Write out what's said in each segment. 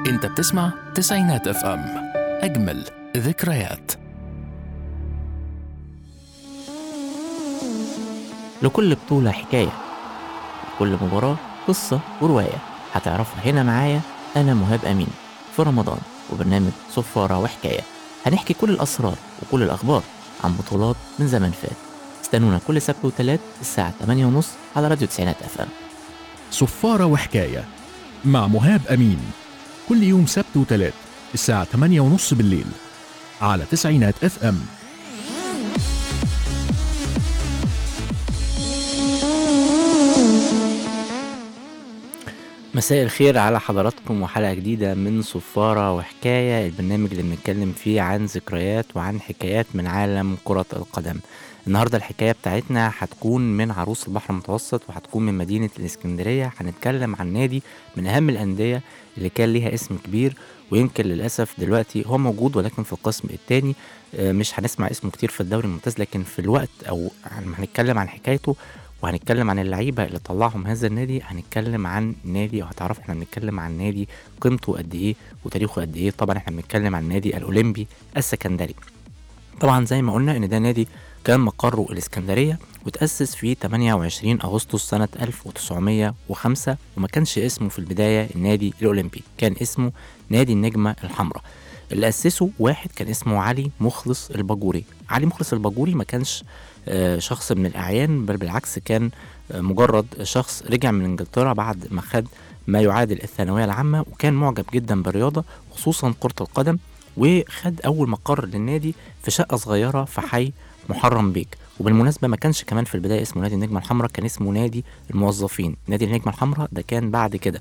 انت بتسمع تسعينات اف ام اجمل ذكريات لكل بطولة حكاية لكل مباراة قصة ورواية هتعرفها هنا معايا أنا مهاب أمين في رمضان وبرنامج صفارة وحكاية هنحكي كل الأسرار وكل الأخبار عن بطولات من زمن فات استنونا كل سبت وتلات الساعة 8:30 على راديو تسعينات اف ام صفارة وحكاية مع مهاب أمين كل يوم سبت وتلات الساعة 8 ونص بالليل على تسعينات اف ام مساء الخير على حضراتكم وحلقة جديدة من صفارة وحكاية البرنامج اللي بنتكلم فيه عن ذكريات وعن حكايات من عالم كرة القدم النهاردة الحكاية بتاعتنا هتكون من عروس البحر المتوسط وهتكون من مدينة الإسكندرية هنتكلم عن نادي من أهم الأندية اللي كان ليها اسم كبير ويمكن للأسف دلوقتي هو موجود ولكن في القسم الثاني مش هنسمع اسمه كتير في الدوري الممتاز لكن في الوقت أو لما هنتكلم عن حكايته وهنتكلم عن اللعيبه اللي طلعهم هذا النادي هنتكلم عن نادي وهتعرفوا احنا بنتكلم عن نادي قيمته قد ايه وتاريخه قد ايه طبعا احنا بنتكلم عن نادي الاولمبي السكندري طبعا زي ما قلنا ان ده نادي كان مقره الاسكندريه وتأسس في 28 أغسطس سنة 1905 وما كانش اسمه في البداية النادي الأولمبي كان اسمه نادي النجمة الحمراء اللي أسسه واحد كان اسمه علي مخلص الباجوري علي مخلص الباجوري ما كانش آه، شخص من الأعيان بل بالعكس كان آه، مجرد شخص رجع من إنجلترا بعد ما خد ما يعادل الثانوية العامة وكان معجب جدا بالرياضة خصوصا كرة القدم وخد أول مقر للنادي في شقة صغيرة في حي محرم بيك وبالمناسبة ما كانش كمان في البداية اسمه نادي النجمة الحمراء كان اسمه نادي الموظفين نادي النجمة الحمراء ده كان بعد كده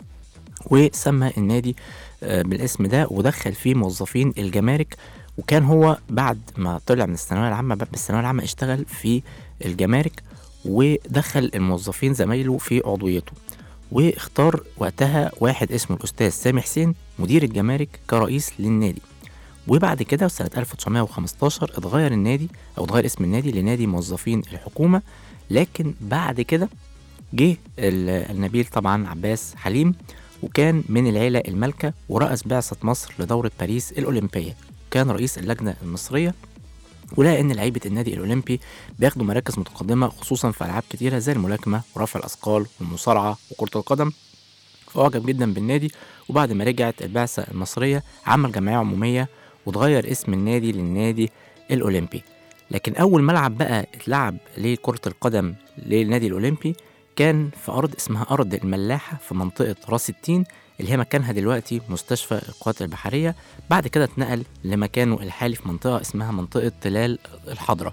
وسمى النادي آه، بالاسم ده ودخل فيه موظفين الجمارك وكان هو بعد ما طلع من الثانويه العامه بعد الثانويه العامه اشتغل في الجمارك ودخل الموظفين زمايله في عضويته واختار وقتها واحد اسمه الاستاذ سامي حسين مدير الجمارك كرئيس للنادي وبعد كده سنة 1915 اتغير النادي أو اتغير اسم النادي لنادي موظفين الحكومة لكن بعد كده جه ال- النبيل طبعا عباس حليم وكان من العيلة المالكة ورأس بعثة مصر لدورة باريس الأولمبية كان رئيس اللجنة المصرية ولقى ان لعيبه النادي الاولمبي بياخدوا مراكز متقدمه خصوصا في العاب كتيره زي الملاكمه ورفع الاثقال والمصارعه وكره القدم فأعجب جدا بالنادي وبعد ما رجعت البعثة المصرية عمل جمعية عمومية وتغير اسم النادي للنادي الأولمبي لكن أول ملعب بقى اتلعب لكرة القدم للنادي الأولمبي كان في أرض اسمها أرض الملاحة في منطقة راس التين اللي هي مكانها دلوقتي مستشفى القوات البحرية بعد كده اتنقل لمكانه الحالي في منطقة اسمها منطقة تلال الحضرة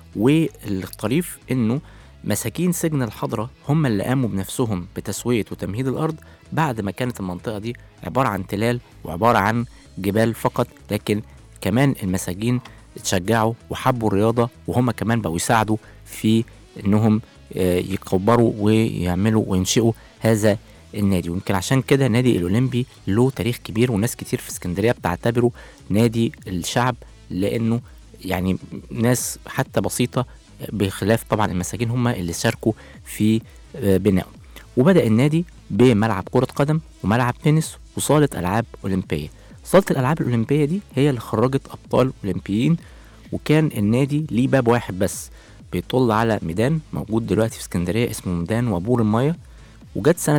والطريف إنه مساكين سجن الحضرة هم اللي قاموا بنفسهم بتسوية وتمهيد الأرض بعد ما كانت المنطقة دي عبارة عن تلال وعبارة عن جبال فقط لكن كمان المساجين اتشجعوا وحبوا الرياضة وهم كمان بقوا يساعدوا في إنهم آه، يكبروا ويعملوا وينشئوا هذا النادي ويمكن عشان كده نادي الأولمبي له تاريخ كبير وناس كتير في اسكندرية بتعتبره نادي الشعب لأنه يعني ناس حتى بسيطة بخلاف طبعا المساجين هم اللي شاركوا في آه، بنائه وبدأ النادي بملعب كرة قدم وملعب تنس وصالة ألعاب أولمبية صالة الألعاب الأولمبية دي هي اللي خرجت أبطال أولمبيين وكان النادي ليه باب واحد بس بيطل على ميدان موجود دلوقتي في اسكندرية اسمه ميدان وابور المية وجت سنة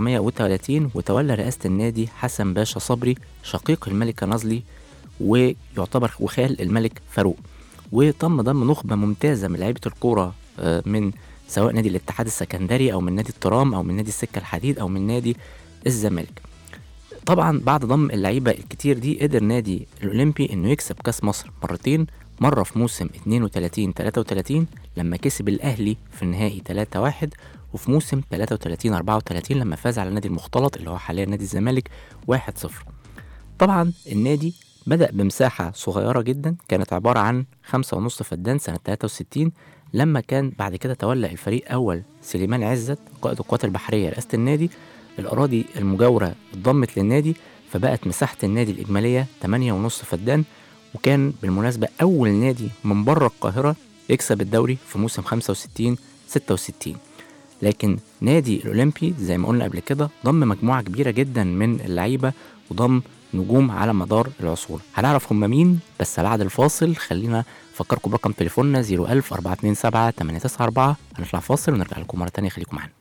1930 وتولى رئاسة النادي حسن باشا صبري شقيق الملكة نازلي ويعتبر وخال الملك فاروق وتم ضم نخبة ممتازة من لعيبة الكورة آه، من سواء نادي الاتحاد السكندري أو من نادي الترام أو من نادي السكة الحديد أو من نادي الزمالك طبعا بعد ضم اللعيبة الكتير دي قدر نادي الأولمبي إنه يكسب كأس مصر مرتين مرة في موسم 32 33 لما كسب الأهلي في النهائي 3 1 وفي موسم 33 34 لما فاز على نادي المختلط اللي هو حاليا نادي الزمالك 1 0 طبعا النادي بدأ بمساحة صغيرة جدا كانت عبارة عن خمسة ونص فدان سنة 63 لما كان بعد كده تولى الفريق أول سليمان عزت قائد القوات البحرية رئاسة النادي الأراضي المجاورة اتضمت للنادي فبقت مساحة النادي الإجمالية 8 ونص فدان وكان بالمناسبة أول نادي من بره القاهرة يكسب الدوري في موسم 65 66 لكن نادي الأولمبي زي ما قلنا قبل كده ضم مجموعة كبيرة جدا من اللعيبة وضم نجوم على مدار العصور هنعرف هم مين بس بعد الفاصل خلينا أفكركم برقم تليفوننا 01000 427 894 هنطلع فاصل ونرجع لكم مرة تانية خليكم معانا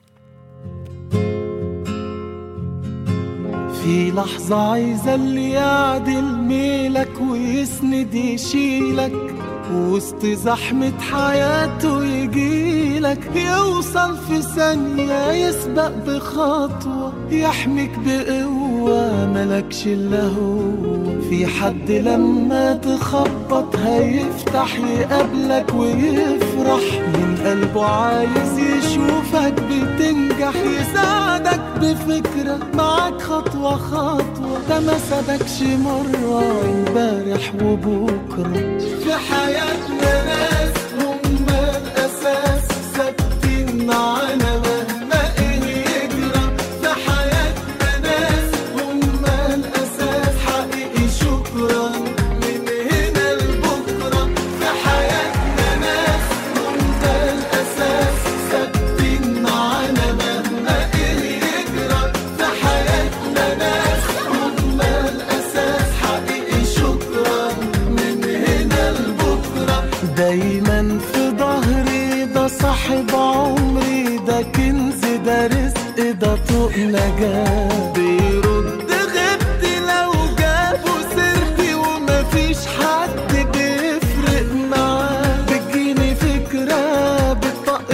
في لحظة عايزة اللي يعدل ميلك ويسند يشيلك وسط زحمة حياته يجيلك يوصل في ثانية يسبق بخطوة يحميك بقوة ملكش إلا هو في حد لما تخبط هيفتح يقابلك ويفرح من قلبه عايز يشوفك بتنجح يساعدك بفكرة معاك خطوة خطوة ده ما سابكش مرة امبارح وبكرة في حياتنا ناس هم الأساس ثابتين معانا مهما إيه يجرى في حياتنا ناس هم الأساس حقيقي شكرا من هنا لبكرة في حياتنا ناس هم الأساس ثابتين معانا مهما إيه يجرى في حياتنا ناس هم الأساس حقيقي شكرا من هنا لبكرة دايما في ظهري ده صاحب عمري ده كنز ده رزق ده طوق نجاة بيرد غبتي لو جابوا سيرتي ومفيش حد بيفرق معاه بتجيني فكرة بتطق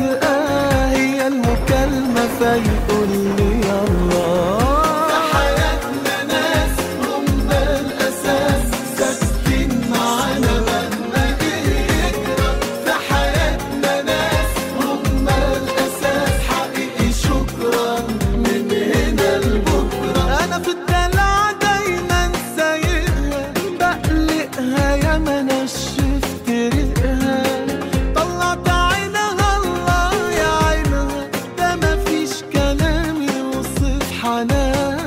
فجأة هي المكالمة فيقول لي يلا في حياتنا ناس هم الأساس ثابتين معانا مهما إيه يجرى في حياتنا ناس هم الأساس حقيقي شكرا من هنا لبكرة أنا في الدلع دايما سايقها بقلقها يا ما نشفت ريقها طلعت عينها الله يا عينها ده مفيش كلام يوصف حنانها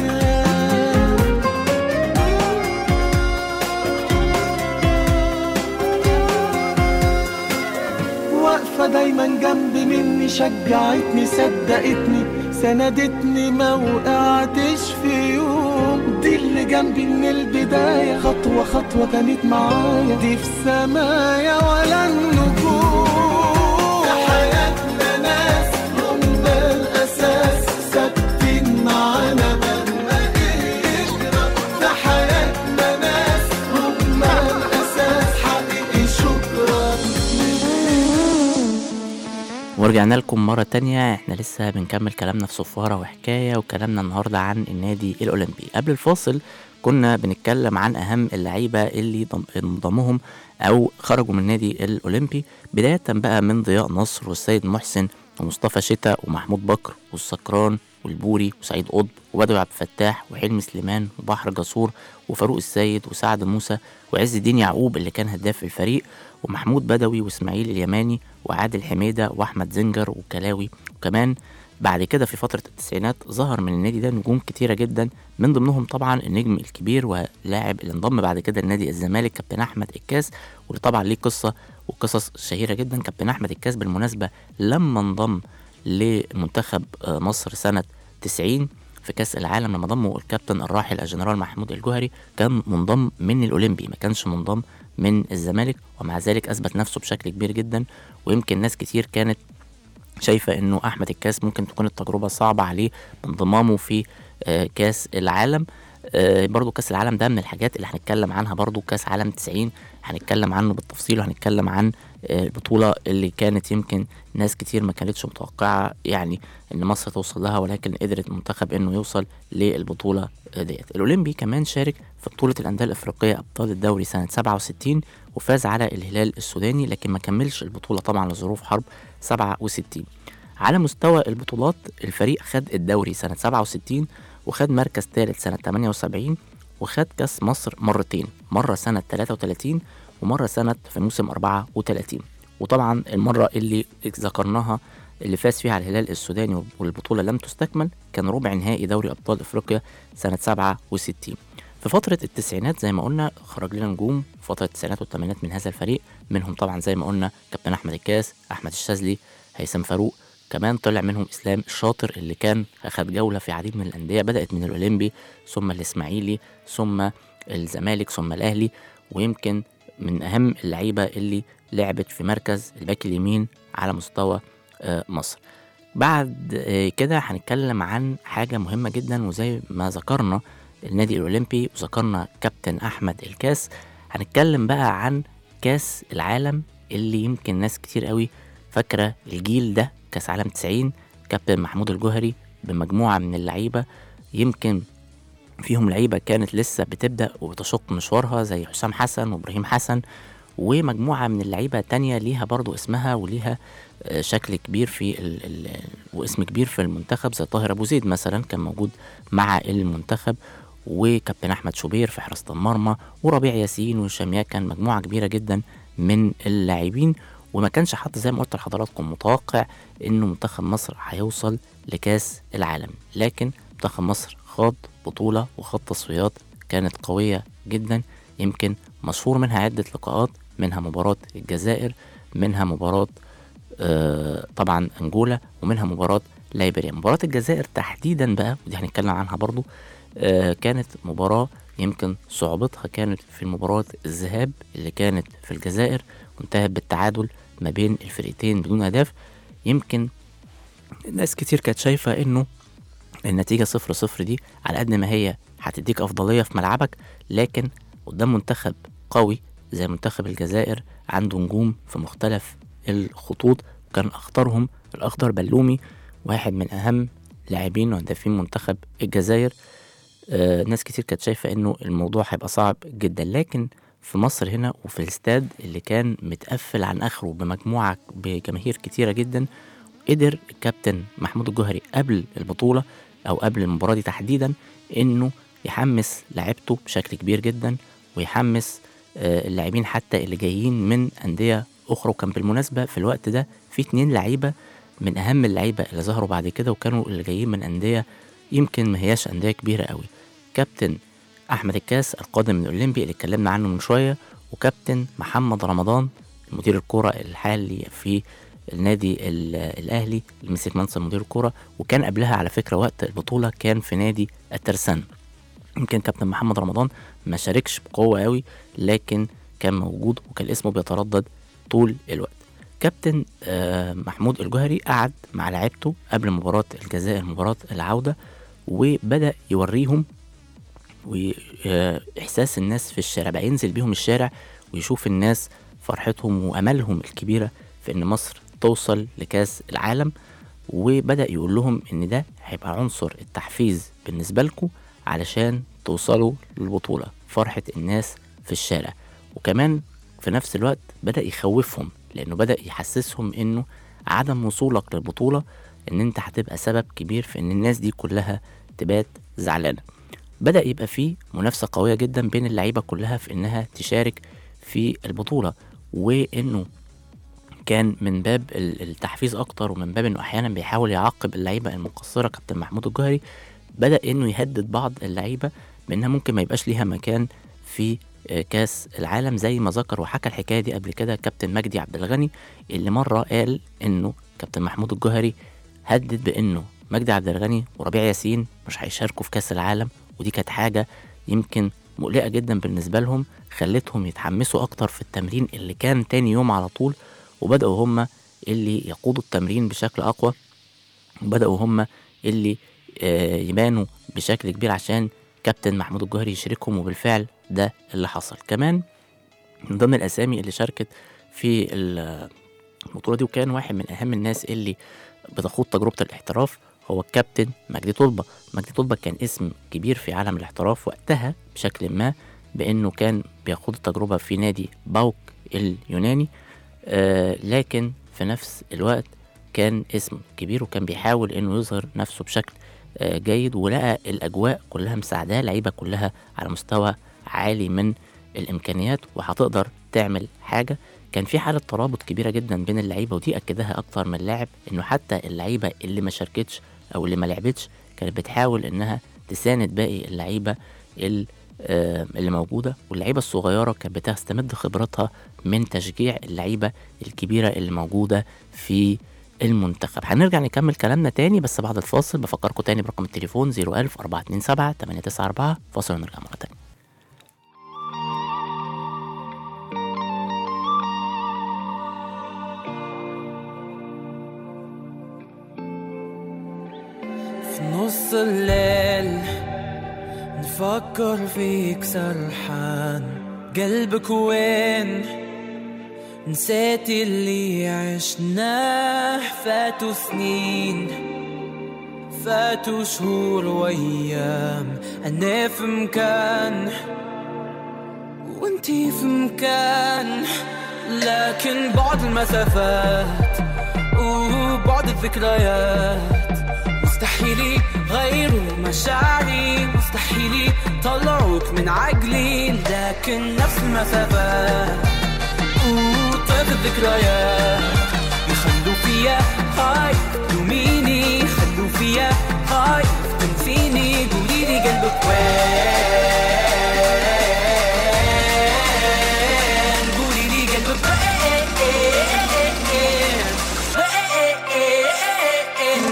واقفة دايما جنب مني شجعتني صدقتني سندتني ما وقعتش في يوم دي اللي جنبي من البداية خطوة خطوة كانت معايا دي في سمايا ولا النجوم في حياتنا ناس هم الأساس ثابتين معانا مهما إيه يجرى في حياتنا ناس هم الأساس حقيقي شكرا ورجعنا لكم مرة تانية احنا لسه بنكمل كلامنا في صفارة وحكاية وكلامنا النهاردة عن النادي الأولمبي قبل الفاصل كنا بنتكلم عن أهم اللعيبة اللي ضم- انضمهم أو خرجوا من النادي الأولمبي بداية بقى من ضياء نصر والسيد محسن ومصطفى شتا ومحمود بكر والسكران والبوري وسعيد قطب وبدوي عبد الفتاح وحلمي سليمان وبحر جسور وفاروق السيد وسعد موسى وعز الدين يعقوب اللي كان هداف الفريق ومحمود بدوي واسماعيل اليماني وعادل حميدة وأحمد زنجر وكلاوي وكمان بعد كده في فترة التسعينات ظهر من النادي ده نجوم كتيرة جدا من ضمنهم طبعا النجم الكبير ولاعب اللي انضم بعد كده لنادي الزمالك كابتن أحمد الكاس واللي طبعا ليه قصة وقصص شهيرة جدا كابتن أحمد الكاس بالمناسبة لما انضم لمنتخب آه، مصر سنة 90 في كأس العالم لما ضمه الكابتن الراحل الجنرال محمود الجوهري كان منضم من الأولمبي ما كانش منضم من الزمالك ومع ذلك أثبت نفسه بشكل كبير جدا ويمكن ناس كتير كانت شايفة انه احمد الكاس ممكن تكون التجربة صعبة عليه بانضمامه في آه، كاس العالم آه، برضو كاس العالم ده من الحاجات اللي هنتكلم عنها برضو كاس عالم 90 هنتكلم عنه بالتفصيل وهنتكلم عن آه، البطولة اللي كانت يمكن ناس كتير ما كانتش متوقعة يعني ان مصر توصل لها ولكن قدرت المنتخب انه يوصل للبطولة آه، ديت الاولمبي كمان شارك في بطولة الاندية الافريقية ابطال الدوري سنة 67 وفاز على الهلال السوداني لكن ما كملش البطولة طبعا لظروف حرب 67 على مستوى البطولات الفريق خد الدوري سنة 67 وخد مركز ثالث سنة 78 وخد كاس مصر مرتين مرة سنة 33 ومرة سنة في موسم 34 وطبعا المرة اللي ذكرناها اللي فاز فيها على الهلال السوداني والبطولة لم تستكمل كان ربع نهائي دوري أبطال أفريقيا سنة 67 في فترة التسعينات زي ما قلنا خرج لنا نجوم في فترة التسعينات والثمانينات من هذا الفريق منهم طبعا زي ما قلنا كابتن أحمد الكاس أحمد الشاذلي هيثم فاروق كمان طلع منهم اسلام الشاطر اللي كان اخد جوله في عديد من الانديه بدات من الاولمبي ثم الاسماعيلي ثم الزمالك ثم الاهلي ويمكن من اهم اللعيبه اللي لعبت في مركز الباك اليمين على مستوى آه، مصر بعد آه، كده هنتكلم عن حاجه مهمه جدا وزي ما ذكرنا النادي الاولمبي وذكرنا كابتن احمد الكاس هنتكلم بقى عن كاس العالم اللي يمكن ناس كتير قوي فاكره الجيل ده كاس عالم 90 كابتن محمود الجوهري بمجموعه من اللعيبه يمكن فيهم لعيبه كانت لسه بتبدا وبتشق مشوارها زي حسام حسن وابراهيم حسن ومجموعه من اللعيبه تانية ليها برضو اسمها وليها آه، شكل كبير في ال ال واسم كبير في المنتخب زي طاهر ابو زيد مثلا كان موجود مع المنتخب وكابتن احمد شوبير في حراسه المرمى وربيع ياسين وهشام كان مجموعه كبيره جدا من اللاعبين وما كانش حد زي ما قلت لحضراتكم متوقع انه منتخب مصر هيوصل لكاس العالم لكن منتخب مصر خاض بطولة وخاض تصفيات كانت قوية جدا يمكن مشهور منها عدة لقاءات منها مباراة الجزائر منها مباراة آه طبعا انجولا ومنها مباراة ليبيريا مباراة الجزائر تحديدا بقى ودي هنتكلم عنها برضو آه كانت مباراة يمكن صعوبتها كانت في مباراة الذهاب اللي كانت في الجزائر وانتهت بالتعادل ما بين الفرقتين بدون أهداف يمكن ناس كتير كانت شايفة إنه النتيجة صفر صفر دي على قد ما هي هتديك أفضلية في ملعبك لكن قدام منتخب قوي زي منتخب الجزائر عنده نجوم في مختلف الخطوط وكان أخطرهم الأخضر بلومي واحد من أهم لاعبين وهدافين منتخب الجزائر آه ناس كتير كانت شايفة إنه الموضوع هيبقى صعب جدا لكن في مصر هنا وفي الاستاد اللي كان متقفل عن آخره بمجموعة بجماهير كتيرة جدا قدر الكابتن محمود الجوهري قبل البطولة أو قبل المباراة دي تحديدا إنه يحمس لعيبته بشكل كبير جدا ويحمس آه، اللاعبين حتى اللي جايين من أندية أخرى وكان بالمناسبة في الوقت ده في اتنين لعيبة من أهم اللعيبة اللي ظهروا بعد كده وكانوا اللي جايين من أندية يمكن ما هياش أندية كبيرة قوي كابتن أحمد الكاس القادم من الأولمبي اللي اتكلمنا عنه من شوية وكابتن محمد رمضان مدير الكرة الحالي في النادي ال- الأهلي اللي مسك منصب مدير الكرة وكان قبلها على فكرة وقت البطولة كان في نادي الترسان يمكن كابتن محمد رمضان ما شاركش بقوة قوي لكن كان موجود وكان اسمه بيتردد طول الوقت كابتن آه، محمود الجوهري قعد مع لعيبته قبل مباراة الجزائر مباراة العودة وبدأ يوريهم وإحساس الناس في الشارع بقى ينزل بيهم الشارع ويشوف الناس فرحتهم وأملهم الكبيرة في إن مصر توصل لكأس العالم وبدأ يقول لهم إن ده هيبقى عنصر التحفيز بالنسبة لكم علشان توصلوا للبطولة فرحة الناس في الشارع وكمان في نفس الوقت بدأ يخوفهم لأنه بدأ يحسسهم إنه عدم وصولك للبطولة إن أنت هتبقى سبب كبير في إن الناس دي كلها تبات زعلانة بدأ يبقى فيه منافسة قوية جدا بين اللعيبة كلها في إنها تشارك في البطولة وإنه كان من باب ال- التحفيز أكتر ومن باب إنه أحيانا بيحاول يعاقب اللعيبة المقصرة كابتن محمود الجوهري بدأ إنه يهدد بعض اللعيبة بإنها ممكن ما يبقاش ليها مكان في آه، كاس العالم زي ما ذكر وحكى الحكايه دي قبل كده كابتن مجدي عبد الغني اللي مره قال انه كابتن محمود الجوهري هدد بانه مجدي عبد الغني وربيع ياسين مش هيشاركوا في كاس العالم ودي كانت حاجه يمكن مقلقه جدا بالنسبه لهم خلتهم يتحمسوا اكتر في التمرين اللي كان تاني يوم على طول وبداوا هم اللي يقودوا التمرين بشكل اقوى وبداوا هم اللي آه، يبانوا بشكل كبير عشان كابتن محمود الجوهري يشاركهم وبالفعل ده اللي حصل كمان من ضمن الاسامي اللي شاركت في ال- البطوله دي وكان واحد من اهم الناس اللي بتخوض تجربه الاحتراف هو الكابتن مجدي طلبه مجدي طلبه كان اسم كبير في عالم الاحتراف وقتها بشكل ما بانه كان بيخوض التجربه في نادي باوك اليوناني آه لكن في نفس الوقت كان اسم كبير وكان بيحاول انه يظهر نفسه بشكل آه جيد ولقى الاجواء كلها مساعداه لعيبه كلها على مستوى عالي من الامكانيات وهتقدر تعمل حاجه كان في حاله ترابط كبيره جدا بين اللعيبه ودي اكدها اكتر من لاعب انه حتى اللعيبه اللي ما شاركتش او اللي ما لعبتش كانت بتحاول انها تساند باقي اللعيبه ال- آه، اللي موجوده واللعيبه الصغيره كانت بتستمد خبرتها من تشجيع اللعيبه الكبيره اللي موجوده في المنتخب هنرجع نكمل كلامنا تاني بس بعد الفاصل بفكركم تاني برقم التليفون 01000 427 894 فاصل ونرجع مرة تانية في نص الليل نفكر فيك سرحان قلبك وين نسيت اللي عشناه فاتوا سنين فاتوا شهور وايام انا في مكان وانتي في مكان لكن بعد المسافات وبعد الذكريات مستحيل غيروا مشاعري مستحيل طلعوك من عقلي لكن نفس المسافات وطيف الذكريات يخلوا فيا خايف تلوميني خلوا فيا خايف تنسيني قوليلي قلبك وين قوليلي قلبك وين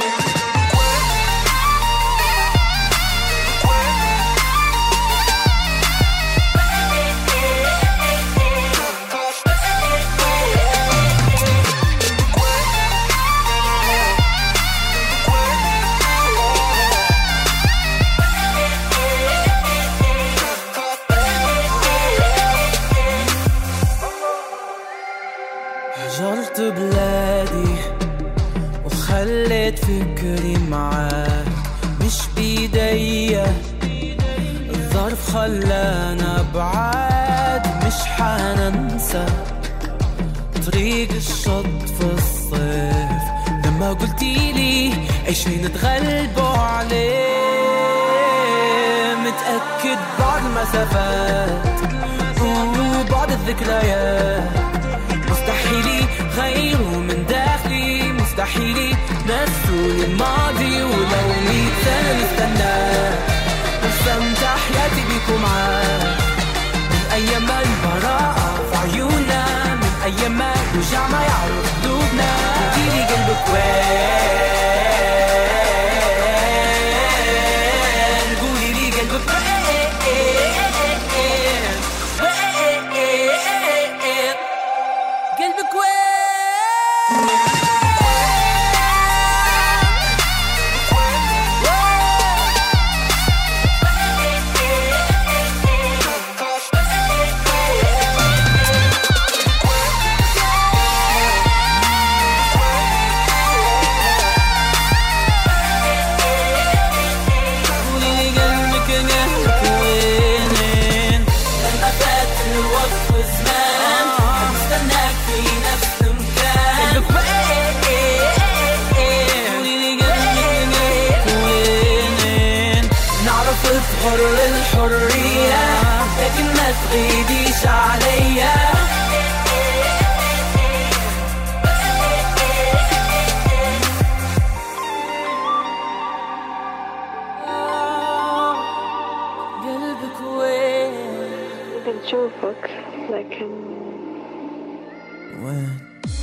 هجرت بلادي وخليت فكري معاك مش بيديا الظرف خلانا بعاد مش حننسى طريق الشط في الصيف لما قلتيلي اي شي نتغلبوا عليه متأكد بعد المسافات وبعد الذكريات مستحيل غيروا من داخلي مستحيل نسوني الماضي ولو مية سنة نستنى واستمتع حياتي بيكم معاك من أيام ما البراءة في عيوننا من أيام ما الوجع ما يعرف قلوبنا قوليلي قلبك وين قوليلي قلبك وين قلبك قولي لي قلبك قلبك وين لما فات الوقت والزمان مستناك في نفس المكان قلبك وين قولي لي قلبك قلبك وين نعرف تغر الحرية لكن ما تغيبيش عليا قلبك وين بنشوفك لكن وين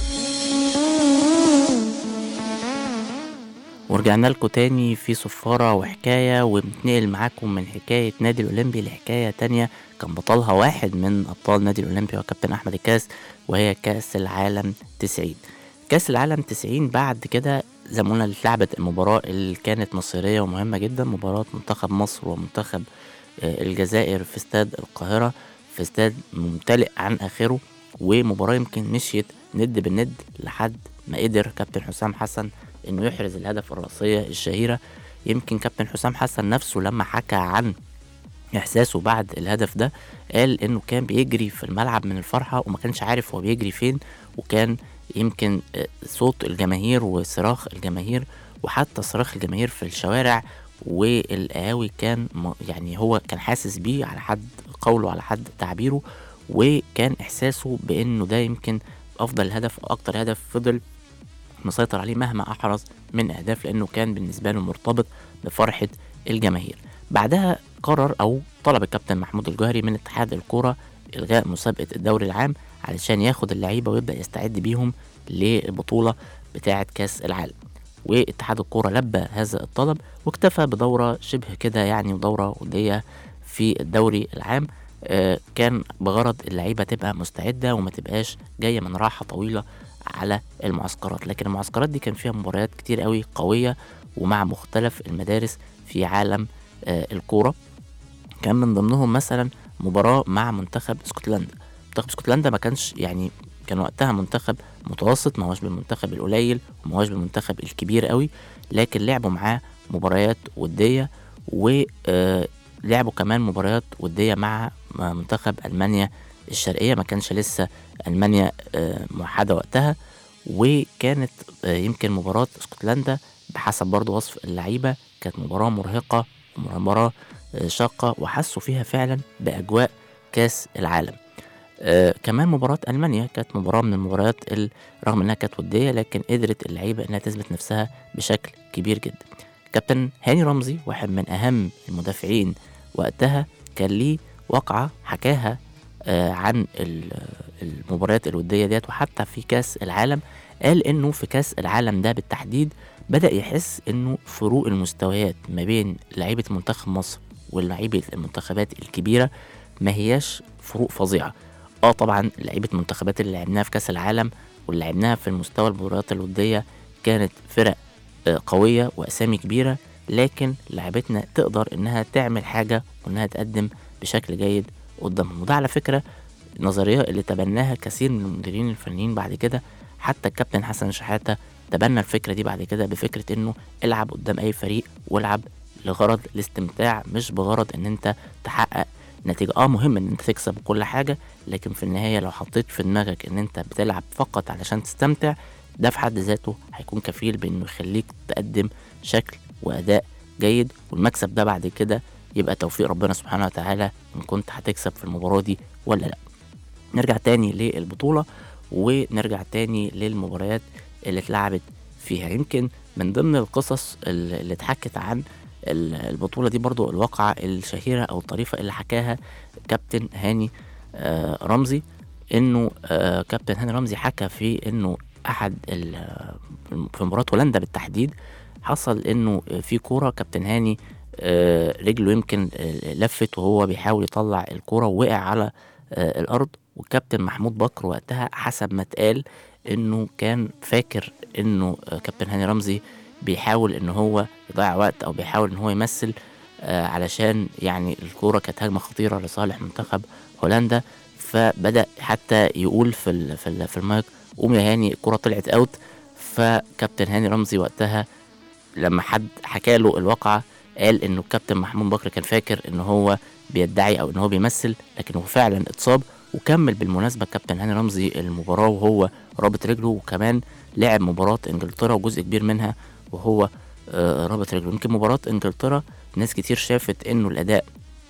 ورجعنا لكم تاني في صفارة وحكاية وبنتنقل معاكم من حكاية نادي الأولمبي لحكاية تانية كان بطلها واحد من أبطال نادي الأولمبي وكابتن أحمد الكاس وهي كأس العالم 90 كأس العالم 90 بعد كده زي ما قلنا اتلعبت المباراة اللي كانت مصيرية ومهمة جدا مباراة منتخب مصر ومنتخب آه، الجزائر في استاد القاهرة في استاد ممتلئ عن آخره ومباراة يمكن مشيت ند بالند لحد ما قدر كابتن حسام حسن انه يحرز الهدف الرأسية الشهيرة يمكن كابتن حسام حسن نفسه لما حكى عن احساسه بعد الهدف ده قال انه كان بيجري في الملعب من الفرحة وما كانش عارف هو بيجري فين وكان يمكن آه، صوت الجماهير وصراخ الجماهير وحتى صراخ الجماهير في الشوارع والقهاوي كان م- يعني هو كان حاسس بيه على حد قوله على حد تعبيره وكان احساسه بانه ده يمكن افضل هدف واكتر هدف فضل مسيطر عليه مهما احرز من اهداف لانه كان بالنسبه له مرتبط بفرحه الجماهير بعدها قرر او طلب الكابتن محمود الجوهري من اتحاد الكوره الغاء مسابقه الدوري العام علشان ياخد اللعيبه ويبدا يستعد بيهم لبطوله بتاعة كاس العالم واتحاد الكورة لبى هذا الطلب واكتفى بدورة شبه كده يعني دورة ودية في الدوري العام آه، كان بغرض اللعيبة تبقى مستعدة وما تبقاش جاية من راحة طويلة على المعسكرات لكن المعسكرات دي كان فيها مباريات كتير قوي قوية ومع مختلف المدارس في عالم آه، الكورة كان من ضمنهم مثلا مباراة مع منتخب اسكتلندا منتخب اسكتلندا ما كانش يعني كان وقتها منتخب متوسط ما هوش بالمنتخب القليل وما هوش بالمنتخب الكبير قوي لكن لعبوا معاه مباريات ودية ولعبوا كمان مباريات ودية مع منتخب ألمانيا الشرقية ما كانش لسه ألمانيا آه، موحدة وقتها وكانت آه، يمكن مباراة اسكتلندا بحسب برضو وصف اللعيبة كانت مباراة مرهقة ومباراة آه، شاقة وحسوا فيها فعلا بأجواء كاس العالم آه كمان مباراة ألمانيا كانت مباراة من المباريات ال- رغم إنها كانت ودية لكن قدرت اللعيبة إنها تثبت نفسها بشكل كبير جدا كابتن هاني رمزي واحد من أهم المدافعين وقتها كان ليه واقعة حكاها آه عن ال- المباريات الودية ديت وحتى في كاس العالم قال إنه في كاس العالم ده بالتحديد بدأ يحس إنه فروق المستويات ما بين لعيبة منتخب مصر ولعيبة المنتخبات الكبيرة ما هياش فروق فظيعة اه طبعا لعيبة المنتخبات اللي لعبناها في كاس العالم واللي لعبناها في المستوى المباريات الودية كانت فرق آه، قوية وأسامي كبيرة لكن لعبتنا تقدر إنها تعمل حاجة وإنها تقدم بشكل جيد قدامهم وده على فكرة نظرية اللي تبناها كثير من المديرين الفنيين بعد كده حتى الكابتن حسن شحاتة تبنى الفكرة دي بعد كده بفكرة إنه العب قدام أي فريق والعب لغرض الاستمتاع مش بغرض إن أنت تحقق نتيجة اه مهم ان انت تكسب كل حاجة لكن في النهاية لو حطيت في دماغك ان انت بتلعب فقط علشان تستمتع ده في حد ذاته هيكون كفيل بانه يخليك تقدم شكل واداء جيد والمكسب ده بعد كده يبقى توفيق ربنا سبحانه وتعالى ان كنت هتكسب في المباراة دي ولا لا نرجع تاني للبطولة ونرجع تاني للمباريات اللي اتلعبت فيها يمكن من ضمن القصص اللي اللي اتحكت عن ال- البطولة دي برضو الواقعة الشهيرة أو الطريفة اللي حكاها كابتن هاني آه، رمزي إنه آه، كابتن هاني رمزي حكى في إنه أحد ال- آه، في مباراة هولندا بالتحديد حصل إنه في كورة كابتن هاني آه، رجله يمكن آه، لفت وهو بيحاول يطلع الكورة ووقع على آه، الأرض والكابتن محمود بكر وقتها حسب ما اتقال إنه كان فاكر إنه آه، كابتن هاني رمزي بيحاول ان هو يضيع وقت او بيحاول ان هو يمثل آه علشان يعني الكوره كانت هجمه خطيره لصالح منتخب هولندا فبدا حتى يقول في ال في, ال في المايك قوم يا هاني الكوره طلعت اوت فكابتن هاني رمزي وقتها لما حد حكى له الواقعه قال انه الكابتن محمود بكر كان فاكر ان هو بيدعي او ان هو بيمثل لكن هو فعلا اتصاب وكمل بالمناسبه كابتن هاني رمزي المباراه وهو رابط رجله وكمان لعب مباراه انجلترا وجزء كبير منها وهو آه، رابط رجله يمكن مباراة انجلترا ناس كتير شافت انه الاداء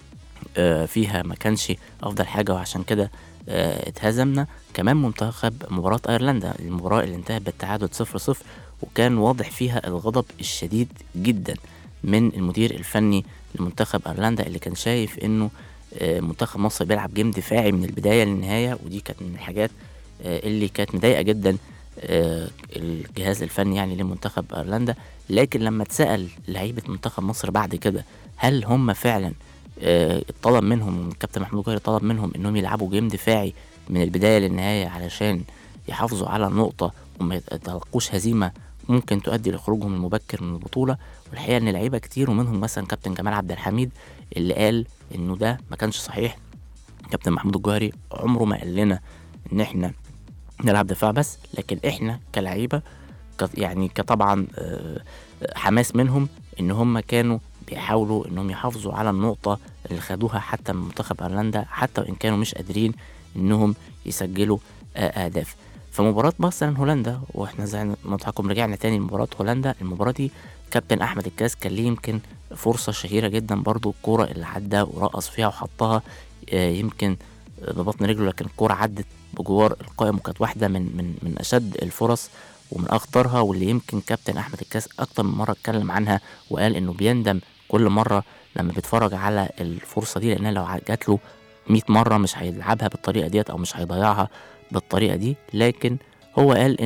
آه، فيها ما كانش افضل حاجة وعشان كده آه، اتهزمنا كمان منتخب مباراة ايرلندا المباراة اللي انتهت بالتعادل صفر صفر وكان واضح فيها الغضب الشديد جدا من المدير الفني لمنتخب ايرلندا اللي كان شايف انه آه، منتخب مصر بيلعب جيم دفاعي من البداية للنهاية ودي كانت من الحاجات آه، اللي كانت مضايقة جدا آه، الجهاز الفني يعني لمنتخب ايرلندا لكن لما اتسال لعيبه منتخب مصر بعد كده هل هم فعلا آه، اتطلب منهم الكابتن محمود جوهري طلب منهم انهم يلعبوا جيم دفاعي من البدايه للنهايه علشان يحافظوا على النقطه وما يتلقوش هزيمه ممكن تؤدي لخروجهم المبكر من البطوله والحقيقه ان لعيبه كتير ومنهم مثلا كابتن جمال عبد الحميد اللي قال انه ده ما كانش صحيح كابتن محمود الجوهري عمره ما قال لنا ان احنا نلعب دفاع بس لكن احنا كلعيبه ك- يعني كطبعا آه، حماس منهم ان هم كانوا بيحاولوا انهم يحافظوا على النقطه اللي خدوها حتى من منتخب ايرلندا حتى وان كانوا مش قادرين انهم يسجلوا آه، اهداف فمباراة مثلا هولندا واحنا زي ما قلت لكم رجعنا تاني لمباراة هولندا المباراة دي كابتن احمد الكاس كان ليه يمكن فرصة شهيرة جدا برضو الكورة اللي عدى ورقص فيها وحطها آه، يمكن ببطن رجله لكن الكورة عدت بجوار القائم وكانت واحدة من من من أشد الفرص ومن أخطرها واللي يمكن كابتن أحمد الكاس أكتر من مرة اتكلم عنها وقال إنه بيندم كل مرة لما بيتفرج على الفرصة دي لأنها لو جات له 100 مرة مش هيلعبها بالطريقة ديت أو مش هيضيعها بالطريقة دي لكن هو قال إنه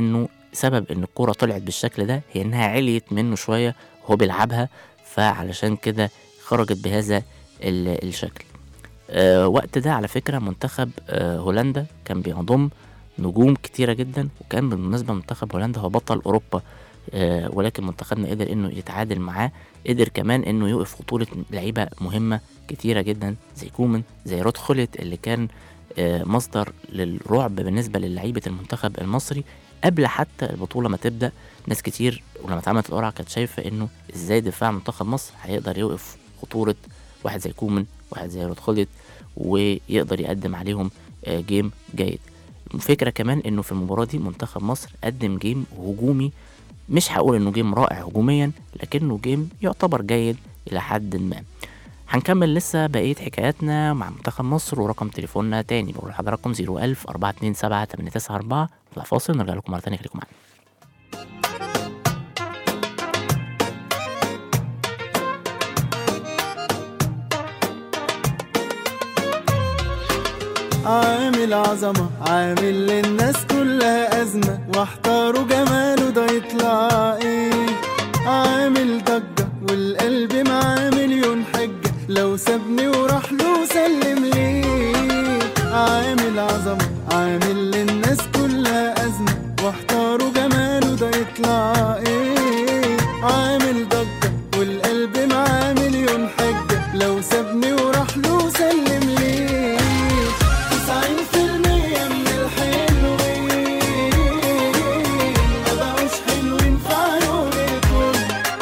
سبب ان الكرة طلعت بالشكل ده هي انها عليت منه شوية وهو بيلعبها فعلشان كده خرجت بهذا ال- الشكل آه وقت ده على فكرة منتخب آه هولندا كان بيضم نجوم كتيرة جدا وكان بالمناسبة منتخب هولندا هو بطل أوروبا آه ولكن منتخبنا قدر إنه يتعادل معاه قدر كمان إنه يوقف خطورة لعيبة مهمة كتيرة جدا زي كومن زي رود خولت اللي كان آه مصدر للرعب بالنسبة للعيبة المنتخب المصري قبل حتى البطولة ما تبدأ ناس كتير ولما اتعملت القرعة كانت شايفة إنه إزاي دفاع منتخب مصر هيقدر يوقف خطورة واحد زي كومن واحد زي رود خولت ويقدر يقدم عليهم آه، جيم جيد الفكرة كمان انه في المباراة دي منتخب مصر قدم جيم هجومي مش هقول انه جيم رائع هجوميا لكنه جيم يعتبر جيد الى حد ما هنكمل لسه بقية حكاياتنا مع منتخب مصر ورقم تليفوننا تاني بقول لحضراتكم 01000 427 894 نطلع فاصل نرجع لكم مرة تانية خليكم معانا عامل عظمة عامل للناس كلها أزمة واحتاروا جماله ده يطلع ايه عامل ضجة والقلب معاه مليون حجة لو سابني وراح له سلم ليه عامل عظمة عامل للناس كلها أزمة واحتاروا جماله ده يطلع ايه عامل ضجة والقلب معاه مليون حجة لو سابني وراح له سلم ليه تسعين في المية من الحلوين مبقوش حلوين في عيون الكل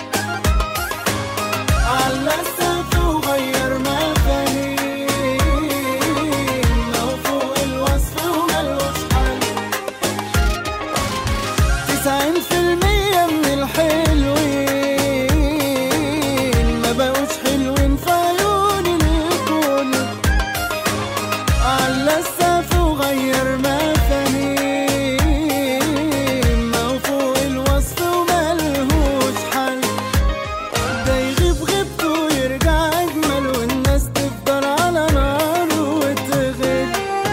على السقف وغير مفاهيم لو فوق الوصف وملوش حل تسعين في المية من الحلوين مبقوش حلوين في عيون الكل على السقف وغير مفاهيم ما فوق الوصف وملهوش حل ده يغيب غيبته ويرجع أجمل والناس تفضل على نار وتغيب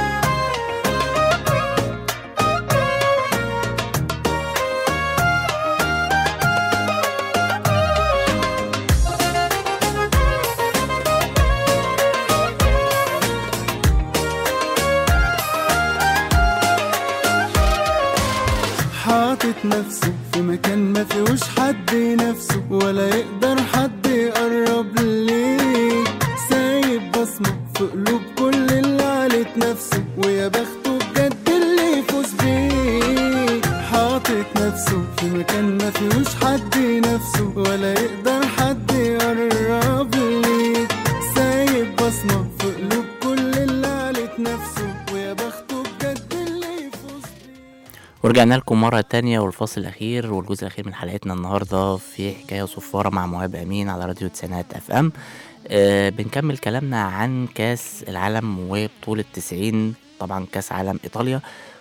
حاطط نفسه في مكان ما فيهوش حد نفسه ولا يقدر حد يقرب ليه سايب بصمة في قلوب كل اللي علت نفسه ويا بخته بجد اللي يفوز بيه حاطط نفسه في مكان ما فيهوش حد نفسه ولا يقدر حد يقرب ليه سايب بصمة في قلوب كل اللي علت نفسه ويا بخته بجد اللي يفوز بيه ورجعنا لكم مرة تانية والفصل الأخير والجزء الأخير من حلقتنا النهاردة في حكاية صفارة مع مهاب أمين على راديو تسعينات أف أم آه بنكمل كلامنا عن كاس العالم وبطولة 90 طبعا كاس عالم إيطاليا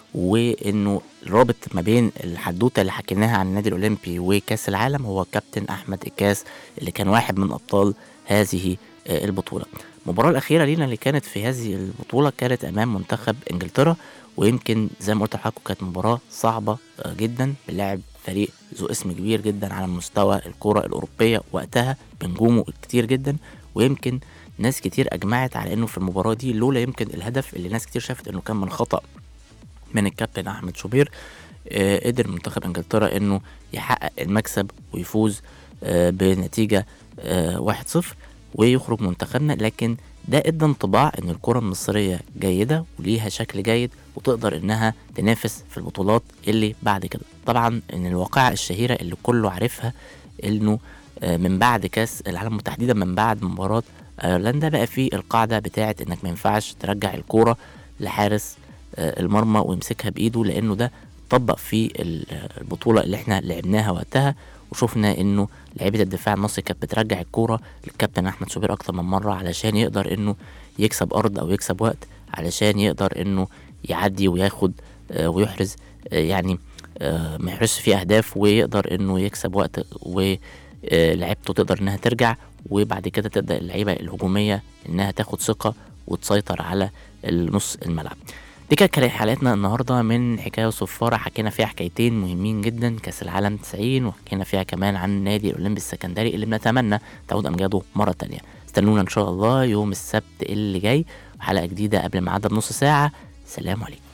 وإنه الرابط ما بين الحدوتة اللي حكيناها عن النادي الأولمبي وكاس العالم هو كابتن أحمد إكاس اللي كان واحد من أبطال هذه آه البطولة المباراة الأخيرة لينا اللي كانت في هذه البطولة كانت أمام منتخب إنجلترا ويمكن زي ما قلت لحضراتكم كانت مباراة صعبة آه، جدا بنلعب فريق ذو اسم كبير جدا على مستوى الكرة الأوروبية وقتها بنجومه كتير جدا ويمكن ناس كتير أجمعت على إنه في المباراة دي لولا يمكن الهدف اللي ناس كتير شافت إنه كان من خطأ من الكابتن أحمد شوبير آه، قدر منتخب إنجلترا إنه يحقق المكسب ويفوز آه، بنتيجة آه، 1-0 ويخرج منتخبنا لكن ده ادى انطباع ان الكرة المصرية جيدة وليها شكل جيد وتقدر انها تنافس في البطولات اللي بعد كده طبعا ان الواقعة الشهيرة اللي كله عارفها انه آه، من بعد كاس العالم وتحديدا من بعد مباراة ايرلندا بقى في القاعدة بتاعت انك ما ينفعش ترجع الكورة لحارس آه، المرمى ويمسكها بايده لانه ده طبق في ال- البطولة اللي احنا لعبناها وقتها وشفنا انه لعيبة الدفاع المصري كانت بترجع الكورة للكابتن احمد شوبير اكتر من مرة علشان يقدر انه يكسب ارض او يكسب وقت علشان يقدر انه يعدي وياخد آه، ويحرز آه، يعني آه، ما يحرزش فيه اهداف ويقدر انه يكسب وقت ولعيبته تقدر انها ترجع وبعد كده تبدا اللعيبه الهجوميه انها تاخد ثقه وتسيطر على النص الملعب دي كانت كانت حلقتنا النهارده من حكايه وصفاره حكينا فيها حكايتين مهمين جدا كاس العالم 90 وحكينا فيها كمان عن النادي الاولمبي السكندري اللي بنتمنى تعود امجاده مره تانية استنونا ان شاء الله يوم السبت اللي جاي وحلقه جديده قبل ميعادها بنص ساعه سلام عليكم